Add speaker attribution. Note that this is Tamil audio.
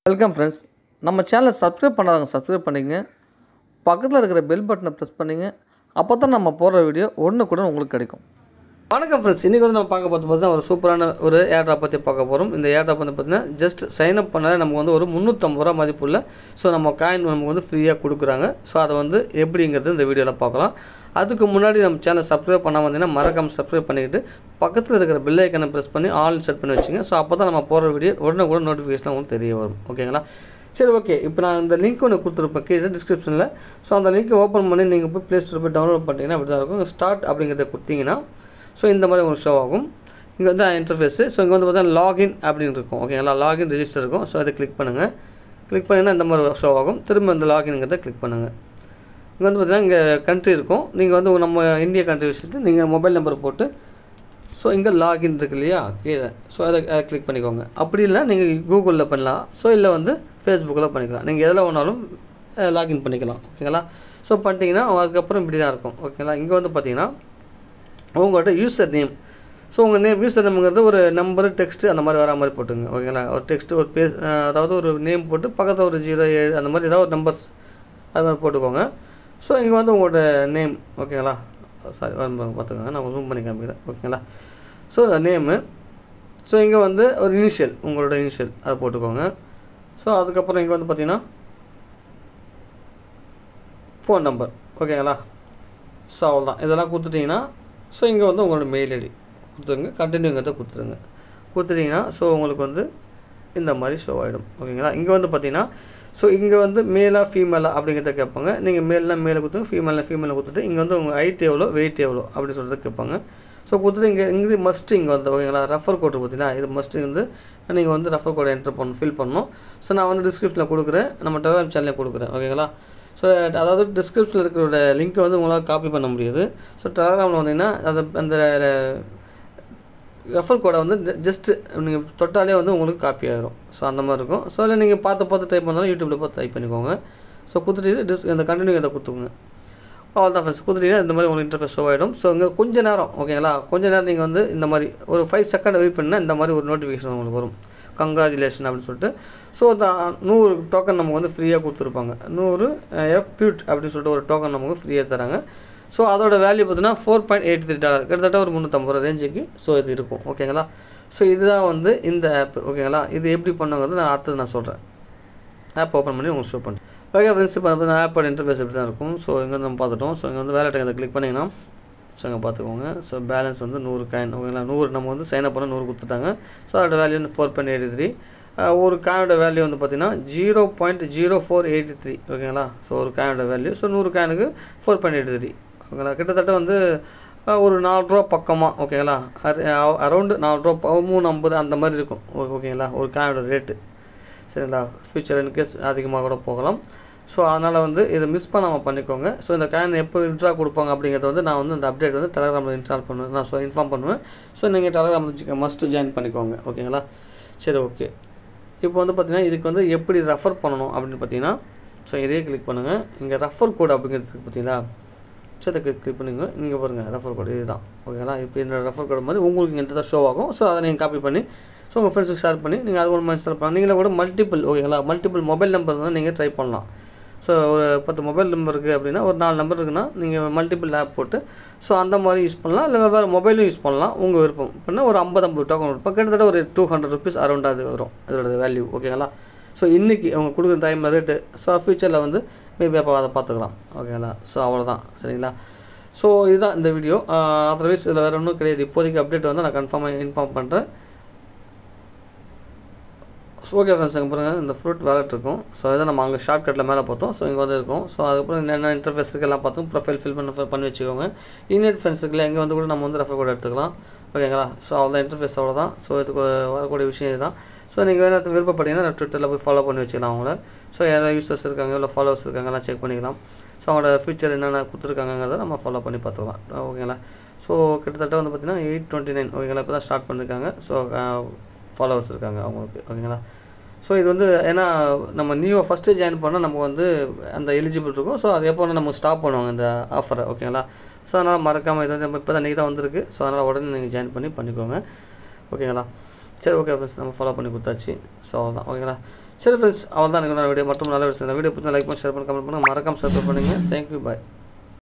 Speaker 1: வெல்கம் ஃப்ரெண்ட்ஸ் நம்ம சேனலை சப்ஸ்கிரைப் பண்ணாதவங்க சப்ஸ்கிரைப் பண்ணிங்க பக்கத்தில் இருக்கிற பெல் பட்டனை ப்ரெஸ் பண்ணிங்க அப்போ தான் நம்ம போடுற வீடியோ ஒன்று கூட உங்களுக்கு கிடைக்கும் வணக்கம் ஃப்ரெண்ட்ஸ் இன்றைக்கி வந்து நம்ம பார்க்க பார்த்து பார்த்தீங்கன்னா ஒரு சூப்பரான ஒரு ஏர்ட்ராப் பற்றி பார்க்க போகிறோம் இந்த ஏர்ட்ராப் வந்து பார்த்தீங்கன்னா ஜஸ்ட் சைன் அப் பண்ணாலே நமக்கு வந்து ஒரு முந்நூற்றம்பது ரூபா மதிப்புள்ள ஸோ நம்ம காயின் நமக்கு வந்து ஃப்ரீயாக கொடுக்குறாங்க ஸோ அதை வந்து எப்படிங்கிறது இந்த வீடியோவில் பார்க்கலாம் அதுக்கு முன்னாடி நம்ம சேனல் சப்ஸ்கிரைப் பண்ணாமல் வந்தீங்கன்னா மறக்காம சப்ஸ்கிரைப் பண்ணிக்கிட்டு பக்கத்தில் இருக்கிற பெல் ஐக்கனை ப்ரெஸ் பண்ணி ஆல் செட் பண்ணி வச்சுங்க ஸோ அப்போ தான் நம்ம போகிற வீடியோ உடனே கூட நோட்டிஃபிகேஷன் உங்களுக்கு தெரிய வரும் ஓகேங்களா சரி ஓகே இப்போ நான் இந்த லிங்க் ஒன்று கொடுத்துருப்பேன் கீழே டிஸ்கிரிப்ஷனில் ஸோ அந்த லிங்க்கை ஓப்பன் பண்ணி நீங்கள் போய் ப்ளே ஸ்டோர் போய் டவுன்லோட் பண்ணிட்டீங்கன்னா அப்படி தான் இருக்கும் ஸ்டார்ட் அப்படிங்கிறத கொடுத்தீங்கன்னா ஸோ இந்த மாதிரி உங்களுக்கு ஷோ ஆகும் இங்கே வந்து இன்டர்ஃபேஸு ஸோ இங்கே வந்து பார்த்தீங்கன்னா லாகின் அப்படின்னு இருக்கும் ஓகேங்களா லாகின் ரெஜிஸ்டர் இருக்கும் ஸோ அதை கிளிக் பண்ணுங்கள் கிளிக் பண்ணிங்கன்னா இந்த மாதிரி ஷோ ஆகும் திரும்ப இந்த லாகின்ங்கிறத கிளிக் பண்ணுங்கள் இங்கே வந்து பார்த்தீங்கன்னா இங்கே கண்ட்ரி இருக்கும் நீங்கள் வந்து நம்ம இந்தியா கண்ட்ரி வச்சுட்டு நீங்கள் மொபைல் நம்பர் போட்டு ஸோ இங்கே லாகின் இருக்கு இல்லையா கீழே ஸோ அதை அதை கிளிக் பண்ணிக்கோங்க அப்படி இல்லை நீங்கள் கூகுளில் பண்ணலாம் ஸோ இல்லை வந்து ஃபேஸ்புக்கில் பண்ணிக்கலாம் நீங்கள் எதில் வேணாலும் லாகின் பண்ணிக்கலாம் ஓகேங்களா ஸோ பண்ணிட்டீங்கன்னா அதுக்கப்புறம் இப்படி தான் இருக்கும் ஓகேங்களா இங்கே வந்து பார்த்தீங்கன்னா உங்கள்கிட்ட யூசர் நேம் ஸோ உங்கள் நேம் யூசர் நேம்ங்கிறது ஒரு நம்பரு டெக்ஸ்ட்டு அந்த மாதிரி வரா மாதிரி போட்டுங்க ஓகேங்களா ஒரு டெக்ஸ்ட்டு ஒரு பே அதாவது ஒரு நேம் போட்டு பக்கத்தில் ஒரு ஜீரோ ஏழு அந்த மாதிரி ஏதாவது ஒரு நம்பர்ஸ் அது மாதிரி போட்டுக்கோங்க ஸோ இங்கே வந்து உங்களோட நேம் ஓகேங்களா சாரி பார்த்துக்கோங்க நான் ஜூம் பண்ணி காமிக்கிறேன் ஓகேங்களா ஸோ நேமு ஸோ இங்கே வந்து ஒரு இனிஷியல் உங்களோட இனிஷியல் அதை போட்டுக்கோங்க ஸோ அதுக்கப்புறம் இங்கே வந்து பார்த்தீங்கன்னா ஃபோன் நம்பர் ஓகேங்களா ஸோ அவ்வளோதான் இதெல்லாம் கொடுத்துட்டிங்கன்னா ஸோ இங்கே வந்து உங்களோட மெயில் ஐடி கொடுத்துருங்க கண்டினியூங்கிறத கொடுத்துருங்க கொடுத்துட்டிங்கன்னா ஸோ உங்களுக்கு வந்து இந்த மாதிரி ஷோ ஆகிடும் ஓகேங்களா இங்கே வந்து பார்த்தீங்கன்னா ஸோ இங்கே வந்து மேலா ஃபீமேலா அப்படிங்கிறத கேட்பாங்க நீங்கள் மேல்னா மேலே கொடுத்துங்க ஃபீமேல்னா ஃபீமேலை கொடுத்துட்டு இங்கே வந்து உங்கள் ஹைட் எவ்வளோ வெயிட் எவ்வளோ அப்படின்னு சொல்லிட்டு கேட்பாங்க ஸோ கொடுத்துட்டு இங்கே இங்கே மஸ்ட் இங்கே வந்து ஓகேங்களா ரெஃபர் கோடு பார்த்தீங்கன்னா இது மஸ்ட் வந்து நீங்கள் வந்து ரெஃபர் கோடை என்டர் பண்ணணும் ஃபில் பண்ணணும் ஸோ நான் வந்து டிஸ்கிரிப்ஷனில் கொடுக்குறேன் நம்ம டெலிகிராம் சேனலில் கொடுக்குறேன் ஓகேங்களா ஸோ அதாவது டிஸ்கிரிப்ஷனில் இருக்கிற லிங்க்கை வந்து உங்களால் காப்பி பண்ண முடியாது ஸோ டெலிகிராமில் வந்தீங்கன்னா அது அந்த ரெஃபர் கோடை வந்து ஜஸ்ட்டு நீங்கள் தொட்டாலே வந்து உங்களுக்கு காப்பி ஆகிரும் ஸோ அந்த மாதிரி இருக்கும் ஸோ அதில் நீங்கள் பார்த்து பார்த்து டைப் பண்ணாலும் யூடியூப்பில் பார்த்து டைப் பண்ணிக்கோங்க ஸோ கொடுத்துட்டு டிஸ் இந்த கண்டினியூ இதை கொடுத்துங்க அவ்வளோதான் ஃப்ரெண்ட்ஸ் கொடுத்துட்டீங்கன்னா இந்த மாதிரி உங்களுக்கு இன்டர்ஃபேஸ் ஷோ ஆகிடும் ஸோ இங்கே கொஞ்ச நேரம் ஓகேங்களா கொஞ்ச நேரம் நீங்கள் வந்து இந்த மாதிரி ஒரு ஃபைவ் செகண்ட் வெயிட் பண்ணால் இந்த மாதிரி ஒரு நோட்டிஃபிகேஷன் உங்களுக்கு வரும் கங்க்ராச்சுலேஷன் அப்படின்னு சொல்லிட்டு ஸோ இந்த நூறு டோக்கன் நமக்கு வந்து ஃப்ரீயாக கொடுத்துருப்பாங்க நூறு எஃப்யூட் அப்படின்னு சொல்லிட்டு ஒரு டோக்கன் நமக்கு ஃப்ரீயாக தராங்க ஸோ அதோட வேல்யூ பார்த்தீங்கன்னா four point eight three dollar கிட்டத்தட்ட ஒரு முந்நூற்றம்பது ரூபா ரேஞ்சுக்கு ஸோ இது இருக்கும் ஓகேங்களா ஸோ இதுதான் வந்து இந்த ஆப் ஓகேங்களா இது எப்படி பண்ணுங்கிறது நான் அடுத்தது நான் சொல்கிறேன் ஆப் ஓப்பன் பண்ணி உங்களுக்கு ஷோ பண்ணுறேன் ஓகே ஃப்ரெண்ட்ஸ் இப்போ வந்து ஆப்போட இன்டர்ஃபேஸ் இப்படி தான் இருக்கும் ஸோ இங்கே வந்து நம்ம பார்த்துட்டோம் ஸோ இங்கே வந்து வேலெட் இதை கிளிக் பண்ணிங்கன்னா ஸோ இங்கே பார்த்துக்கோங்க ஸோ பேலன்ஸ் வந்து நூறு காயின் ஓகேங்களா நூறு நம்ம வந்து சைன் அப் பண்ண நூறு கொடுத்துட்டாங்க ஸோ அதோட வேல்யூ வந்து ஃபோர் பாயிண்ட் எயிட்டி த்ரீ ஒரு காயினோட வேல்யூ வந்து பார்த்தீங்கன்னா zero point zero four eighty three ஓகேங்களா ஸோ ஒரு காயினோட வேல்யூ ஸோ நூறு காயினுக்கு ஃபோர் பாயிண்ட் எயிட்டி த்ரீ ஓகேங்களா கிட்டத்தட்ட வந்து ஒரு நாலு ரூபா பக்கமாக ஓகேங்களா அரௌண்டு நாலு ரூபா மூணு ஐம்பது அந்த மாதிரி இருக்கும் ஓகேங்களா ஒரு காயோட ரேட்டு சரிங்களா ஃபியூச்சர் இன்கேஸ் அதிகமாக கூட போகலாம் ஸோ அதனால் வந்து இதை மிஸ் பண்ணாமல் பண்ணிக்கோங்க ஸோ இந்த காயின் எப்போ விட்ரா கொடுப்பாங்க அப்படிங்கிறத வந்து நான் வந்து இந்த அப்டேட் வந்து டெலகிராமில் இன்ஸ்டால் பண்ணுவேன் நான் ஸோ இன்ஃபார்ம் பண்ணுவேன் ஸோ நீங்கள் டெலகிராமில் மஸ்ட்டு ஜாயின் பண்ணிக்கோங்க ஓகேங்களா சரி ஓகே இப்போ வந்து பார்த்தீங்கன்னா இதுக்கு வந்து எப்படி ரெஃபர் பண்ணணும் அப்படின்னு பார்த்தீங்கன்னா ஸோ இதே கிளிக் பண்ணுங்கள் இங்கே ரெஃபர் கோட் அப்படிங்கிறதுக்கு பார்த்தீங்களா ஸோ அதை கிளிக் பண்ணுங்க நீங்கள் பாருங்கள் ரெஃபர் கோடு இதுதான் ஓகேங்களா இப்போ இந்த ரெஃபர் கோடு மாதிரி உங்களுக்கு இந்த ஷோ ஆகும் ஸோ அதை நீங்கள் காப்பி பண்ணி ஸோ உங்கள் ஃப்ரெண்ட்ஸுக்கு ஷேர் பண்ணி நீங்கள் அது ஒன்று இன்ஸ்டால் பண்ணலாம் நீங்களே கூட மல்டிபிள் ஓகேங்களா மல்டிபிள் மொபைல் நம்பர் தான் நீங்கள் ட்ரை பண்ணலாம் ஸோ ஒரு பத்து மொபைல் நம்பர் இருக்குது அப்படின்னா ஒரு நாலு நம்பர் இருக்குன்னா நீங்கள் மல்டிபிள் ஆப் போட்டு ஸோ அந்த மாதிரி யூஸ் பண்ணலாம் இல்லை வேறு மொபைலும் யூஸ் பண்ணலாம் உங்கள் விருப்பம் அப்படின்னா ஒரு ஐம்பது ஐம்பது டோக்கன் இப்போ கிட்டத்தட்ட ஒரு டூ ஹண்ட்ரட் ருபீஸ் அரௌண்ட் அது வரும் அதோட வேல்யூ ஓகேங்களா ஸோ இன்றைக்கி அவங்க கொடுக்குற டைம் ரேட்டு ஸோ ஃப்யூச்சரில் வந்து மேபி அப்போ அதை பார்த்துக்கலாம் ஓகேங்களா ஸோ அவ்வளோதான் சரிங்களா ஸோ இதுதான் இந்த வீடியோ அதர்வைஸ் இதில் வேறு ஒன்றும் கிடையாது இப்போதைக்கு அப்டேட் வந்து நான் கன்ஃபார்மாக இன்ஃபார்ம் பண்ணுறேன் ஓகே ஃப்ரெண்ட்ஸ் அங்கே பாருங்கள் இந்த ஃப்ரூட் வேலட் இருக்கும் ஸோ இதை நம்ம அங்கே ஷார்ட்கட்டில் மேலே பார்த்தோம் ஸோ இங்கே வந்து இருக்கும் ஸோ அதுக்கப்புறம் என்னென்ன இன்டர்ஃபேஸ் இருக்குது எல்லாம் பார்த்தோம் ப்ரொஃபைல் ஃபில் பண்ண பண்ணி வச்சுக்கோங்க இன்டர்நெட் ஃப்ரெண்ட்ஸ் இருக்குல்ல எங்கே வந்து கூட நம்ம வந்து ரெஃபர் கூட எடுத்துக்கலாம் ஓகேங்களா ஸோ அவ்வளோதான் இன்டர்ஃபேஸ் அவ்வளோதான் ஸோ இதுக்கு வரக்கூடிய விஷயம் இதுதான் ஸோ நீங்கள் வேணா விருப்பப்பட்டீங்கன்னா ட்விட்டரில் போய் ஃபாலோ பண்ணி வச்சுக்கலாம் அவங்கள ஸோ யாராவது யூசர்ஸ் இருக்காங்க இல்லை ஃபாலோவர்ஸ் இருக்காங்கலாம் செக் பண்ணிக்கலாம் ஸோ அவங்களோட ஃபியூச்சர் என்னென்ன கொடுத்துருக்காங்கிறத நம்ம ஃபாலோ பண்ணி பார்த்துக்கலாம் ஓகேங்களா ஸோ கிட்டத்தட்ட வந்து பார்த்திங்கன்னா எயிட் டுவெண்ட்டி நைன் ஓகேங்களா இப்போ தான் ஸ்டார்ட் பண்ணியிருக்காங்க ஸோ ஃபாலோவர்ஸ் இருக்காங்க அவங்களுக்கு ஓகேங்களா ஸோ இது வந்து ஏன்னா நம்ம நியூவாக ஃபஸ்ட்டு ஜாயின் பண்ணால் நமக்கு வந்து அந்த எலிஜிபிள் இருக்கும் ஸோ அது எப்போ நம்ம ஸ்டாப் பண்ணுவாங்க இந்த ஆஃபரை ஓகேங்களா ஸோ அதனால் மறக்காமல் இது வந்து இப்போ தான் இன்றைக்கி தான் வந்திருக்கு ஸோ அதனால் உடனே நீங்கள் ஜாயின் பண்ணி பண்ணிக்கோங்க ஓகேங்களா சரி ஓகே ஃப்ரெண்ட்ஸ் நம்ம ஃபாலோ பண்ணி கொடுத்தாச்சு ஸோ அவ்வளோதான் ஓகேங்களா சரி ஃப்ரெண்ட்ஸ் அவ்வளோதான் எனக்கு வீடியோ மட்டும் நல்ல வீடியோ வீடியோ பிடிச்சா லைக் பண்ணி ஷேர் பண்ணி கமெண்ட் பண்ணுங்கள் மறக்காம சப்ஸ்கிரைப் பண்ணுங்கள் தேங்க்யூ பாய்